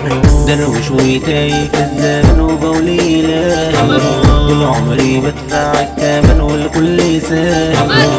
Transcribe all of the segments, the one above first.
دروش وتايه في الزمن وبولي إلهي طول عمري بدفع الثمن والكل ساهي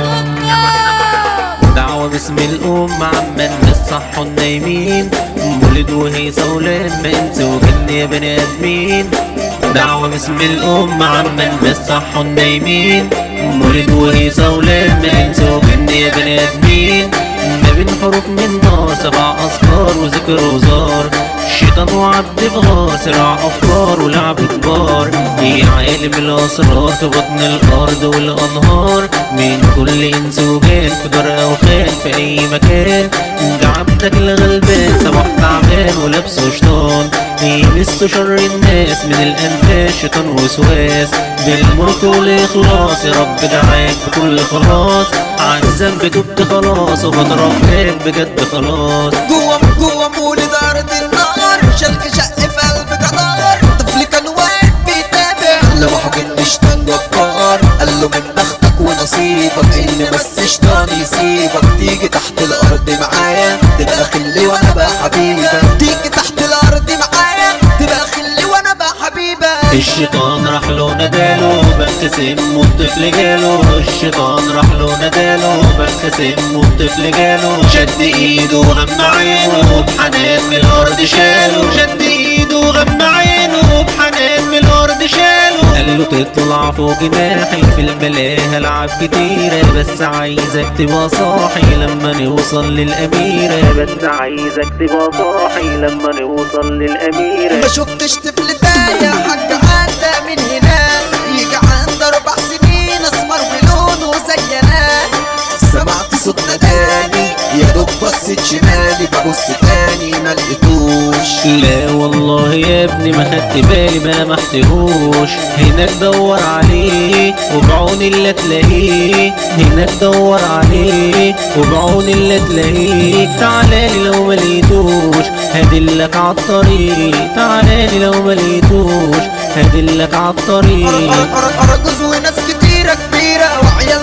دعوة باسم الأم عمال بالصح النايمين مولد وهيصة ولاد ما انت وجن يا بني آدمين دعوة باسم الأم عمال بالصح النايمين مولد وهيصة ولاد ما انت وجن يا بني آدمين ما بين حروف من نار سبع أذكار وذكر وزار الشيطان وعبد بغار صراع أفكار ولعب كبار يا عالم الأسرار في بطن الأرض والأنهار من كل إنس وجان في دار أو خان في أي مكان ده عبدك الغلبان صباح تعبان ولابسه شيطان يمس شر الناس من الأنفاس شيطان وسواس بالملك والإخلاص يا رب دعاك بكل خلاص عن ذنب تبت خلاص وبترفعك بجد خلاص جوه جوه مولد ارض النار شلك شق في قلب جدار طفل كان واقف بيتابع لما حكم شيطان جبار قال له من بختك ونصيبك ان بس شيطان يسيبك تيجي تحت الارض معايا تبقى خلي وانا بقى حبيبك تيجي تحت الارض معايا تبقى خلي وانا بقى حبيبك الشيطان راح له نداله بابتسم والطفل جاله الشيطان راح له نداله بابتسم والطفل جاله شد ايده وغمى عينه بحنان من الارض شاله شد ايده وغمى عينه بحنان من الارض شاله قال له تطلع فوق جناحي في الملاهي العاب كتيرة بس عايزك تبقى صاحي لما نوصل للأميرة بس عايزك تبقى صاحي لما نوصل للأميرة ما شفتش طفل تاني يا حاج عدى من هنا يجي عند اربع سنين اسمر بلونه زي انا سمعت صوت ناداني يا دوب بصيت شمالي ببص تاني ما لقيتوش لا والله يا ابني ما خدت بالي ما لمحتهوش هناك دور عليه وبعون اللي تلاقيه هناك دور عليه وبعون اللي تلاقيه تعالالي لو ما لقيتوش هدلك عالطريق تعالالي لو ما لقيتوش هدلك عالطريق أرجوز وناس كتيرة كبيرة وعيال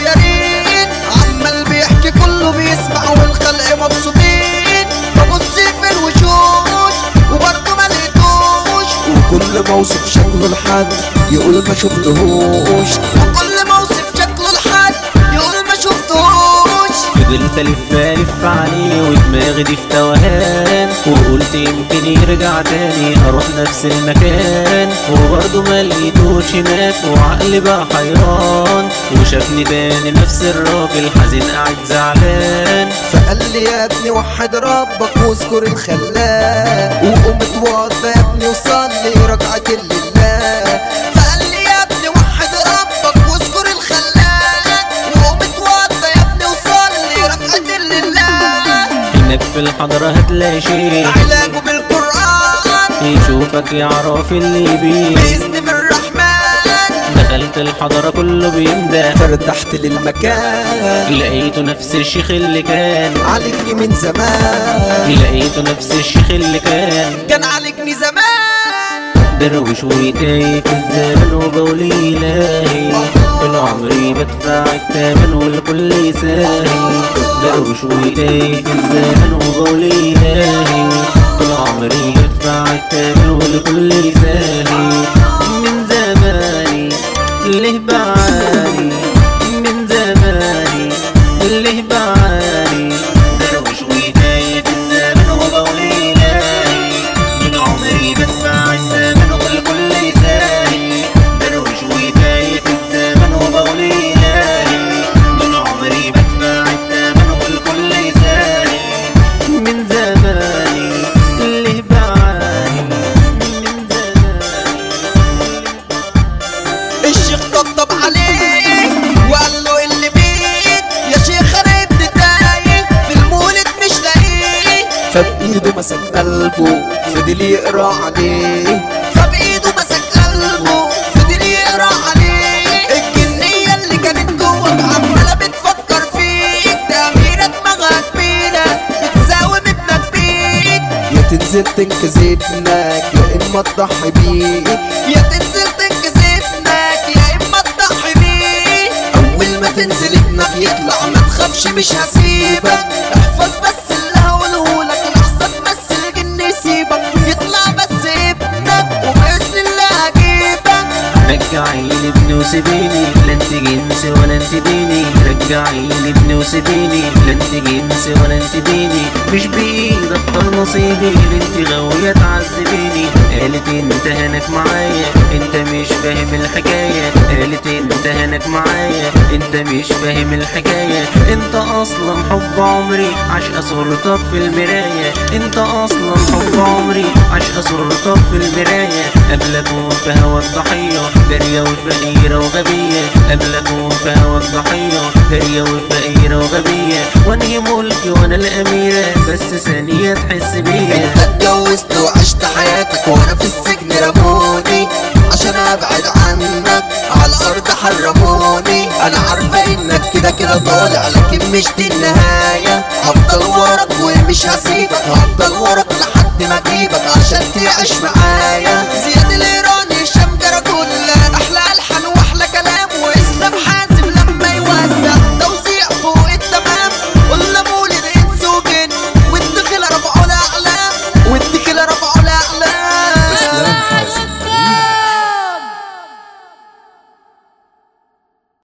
صغيرين عمال بيحكي كله بيسمع والخلق مبسوطين ببص في الوشوش وبرضه ما لقيتوش وكل ما اوصف شكله لحد يقول ما شفتهوش وكل ما اوصف شكله لحد يقول ما شفتهوش فضلت الف الف عليه ودماغي دي في توهان وقلت يمكن يرجع تاني اروح نفس المكان وبرضه ما لقيتوش هناك وعقلي بقى حيران وشافني تاني نفس الراجل حزين قاعد زعلان فقال لي يا ابني وحد ربك واذكر الخلاق وقوم اتوضى يا ابني وصلي ركعة لله فقال لي يا ابني وحد ربك واذكر الخلاق وقوم اتوضى يا ابني وصلي ركعة لله هناك في الحضرة هتلاقي شيء علاجه بالقرآن يشوفك يعرف اللي بيه بإذن من الرحمن دخلت الحضرة كله بيمدح فارتحت للمكان لقيته نفس الشيخ اللي كان عالجني من زمان لقيته نفس الشيخ اللي كان كان عالجني زمان دروش وتايه في الزمن وبولي إلهي طول عمري بدفع الثمن والكل يساهي دروش وتايه في الزمن وبولي إلهي طول عمري بدفع الثمن والكل يساهي من زماني اللي بعاني من زماني اللي بعاني دروش وتايه في الزمن وبولي إلهي من عمري بدفع الثمن والكل يساهي دروش وتايه في الزمن وبولي إلهي طول عمري بدفع الثمن والكل يساهي من زماني اللي بعاني من زماني الشيخ طبطب عليه وقال له اللي بيك يا شيخ انا ابن تايه في المولد مش لاقيه فبايده مسك قلبه فضل يقرا عليه فبايده مسك قلبه فضل يقرا عليه الجنيه اللي كانت جواك عماله بتفكر فيك ده اميره دماغها كبيره بتساوم ابنك بيك يا تنزل تنقذ ابنك يا اما تضحي بيه يا تنزل تنقذ ابنك يا اما تضحي بيه اول ما تنزل ابنك يطلع ما تخافش مش هسيبك احفظ بس اللي هقوله لك لحظه بس الجن يسيبك ارجعي لابني وسيبيني لا انت جنسي ولا انت ديني مش بايدي اختار نصيبي لا انت غاوية تعذبيني قالت انت هناك معايا انت مش فاهم الحكاية قالت انت هناك معايا انت مش فاهم الحكاية انت اصلا حب عمري عشق صورتك في المراية انت اصلا حب عمري عشق صورتك في المراية قبل اكون في هوا الضحية جارية وفقيرة وغبية قبل اكون في هوا الضحية جارية وفقيرة وغبية وانهي ملكي وانا الاميرة بس ثانية تحس بيا انت اتجوزت وعشت حياتك وانا في السجن رموني عشان ابعد عنك على الارض حرموني انا عارفه انك كده كده طالع لكن مش دي النهايه هفضل وراك ومش هسيبك هفضل وراك لحد ما اجيبك عشان تعيش معايا